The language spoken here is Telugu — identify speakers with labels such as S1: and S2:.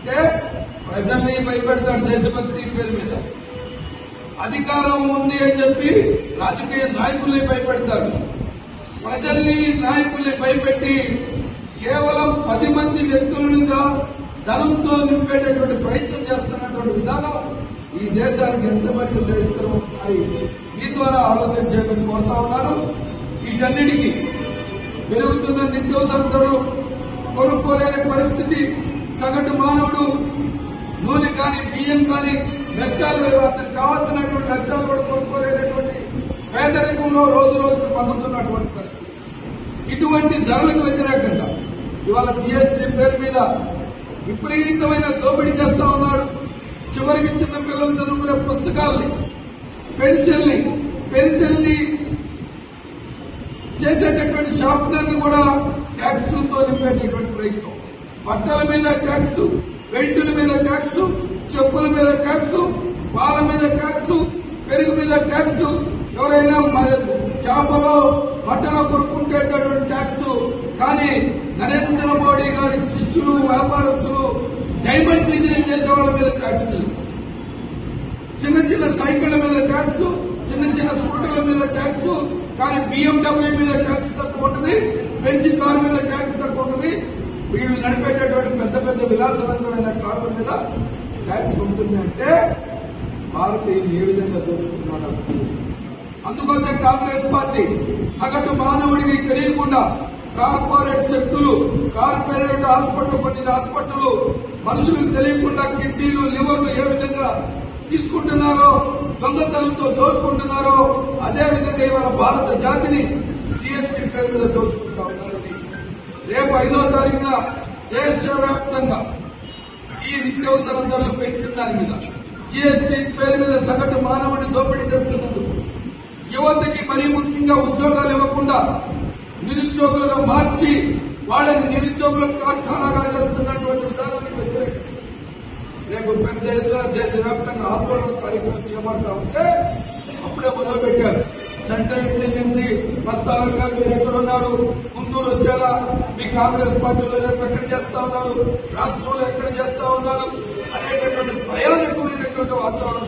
S1: అంటే ప్రజల్ని భయపెడతాడు దేశభక్తి పేరు మీద అధికారం ఉంది అని చెప్పి రాజకీయ నాయకుల్ని భయపెడతాడు ప్రజల్ని నాయకుల్ని భయపెట్టి కేవలం పది మంది వ్యక్తులను దా- ధనంతో నింపేటటువంటి ప్రయత్నం చేస్తున్నటువంటి విధానం ఈ దేశానికి ఎంతవరకు శ్రేయస్కరం ఒకసారి మీ ద్వారా ఆలోచన చేయమని కోరుతా ఉన్నాను వీటన్నిటికీ పెరుగుతున్న నిత్యావసర ధరలు కొనుక్కోలేని పరిస్థితి సగటు మానవుడు నూనె కానీ బియ్యం కానీ లక్ష్యాలు అతనికి కావాల్సినటువంటి లక్ష్యాలు కూడా కొనుక్కోలేనటువంటి పేదరికంలో రోజు రోజుకు పండుతున్నటువంటి పరిస్థితి ఇటువంటి ధరలకు వ్యతిరేకంగా ఇవాళ జిఎస్టీ పేరు మీద విపరీతమైన దోపిడీ చేస్తా ఉన్నాడు చివరికి చిన్న పిల్లలు చదువుకునే పుస్తకాల్ని పెన్సిల్ని పెన్సిల్ని చేసేటటువంటి షార్ప్నర్ ని కూడా ట్యాక్స్ తో నింపేటటువంటి ప్రయత్నం బట్టల మీద ట్యాక్స్ బెల్టుల మీద ట్యాక్స్ చెప్పుల మీద ట్యాక్స్ పాల మీద ట్యాక్స్ పెరుగు మీద ట్యాక్స్ ఎవరైనా మ- చేపలో మటలో కొనుక్కుంటేటటువంటి ట్యాక్స్ కానీ నరేంద్ర మోడీ గారి శిష్యులు వ్యాపారస్తులు డైమండ్ బిజినెస్ చేసే వాళ్ళ మీద ట్యాక్స్ లేదు చిన్న చిన్న సైకిళ్ల మీద ట్యాక్స్ చిన్న చిన్న స్కూటర్ల మీద ట్యాక్స్ కానీ బిఎండబ్ల్యూ మీద ట్యాక్స్ తక్కువ ఉంటుంది బెంచ్ కారు మీద ట్యాక్స్ తక్కువ ఉంటుంది వీళ్ళు నడిపేటటువంటి పెద్ద పెద్ద విలాసవంతమైన కార్ల మీద ట్యాక్స్ ఉంటుంది అంటే భారతీయులు ఏ విధంగా దోచుకుంటున్నాడు అర్థం చేసుకోండి. అందుకోసం కాంగ్రెస్ పార్టీ సగటు మానవుడికి తెలియకుండా కార్పొరేట్ శక్తులు కార్పొరేట్ హాస్పిటల్ కొన్ని హాస్పిటల్ మనుషులకు తెలియకుండా కిడ్నీలు లివర్లు ఏ విధంగా తీసుకుంటున్నారో దొంగతనంతో దోచుకుంటున్నారో అదే విధంగా ఇవాళ భారత జాతిని జీఎస్టీ పేరు మీద దోచుకుంటా ఉన్నారని రేపు ఐదో తారీఖున దేశవ్యాప్తంగా ఈ నిత్యావసర ధరలు పెంచిన దాని మీద జీఎస్టీ పేరు మీద సగటు మానవుడిని దోపిడీ చేస్తున్నందుకు యువతకి మరీ ముఖ్యంగా ఉద్యోగాలు ఇవ్వకుండా నిరుద్యోగులుగా మార్చి వాళ్ళని నిరుద్యోగుల కార్ఖానాగా చేస్తున్నటువంటి విధానానికి వ్యతిరేకం రేపు పెద్ద ఎత్తున దేశవ్యాప్తంగా ఆందోళన కార్యక్రమం చేపడతా ఉంటే అప్పుడే మొదలు పెట్టారు సెంట్రల్ ఇంటెలిజెన్సీ మస్తాన్ గారు మీరు ఎక్కడ ఉన్నారు గుంటూరు వచ్చేలా మీ కాంగ్రెస్ పార్టీలో రేపు ఎక్కడ చేస్తా ఉన్నారు రాష్ట్రంలో ఎక్కడ చేస్తా ఉన్నారు అనేటటువంటి భయానకమైనటువంటి వాతావరణం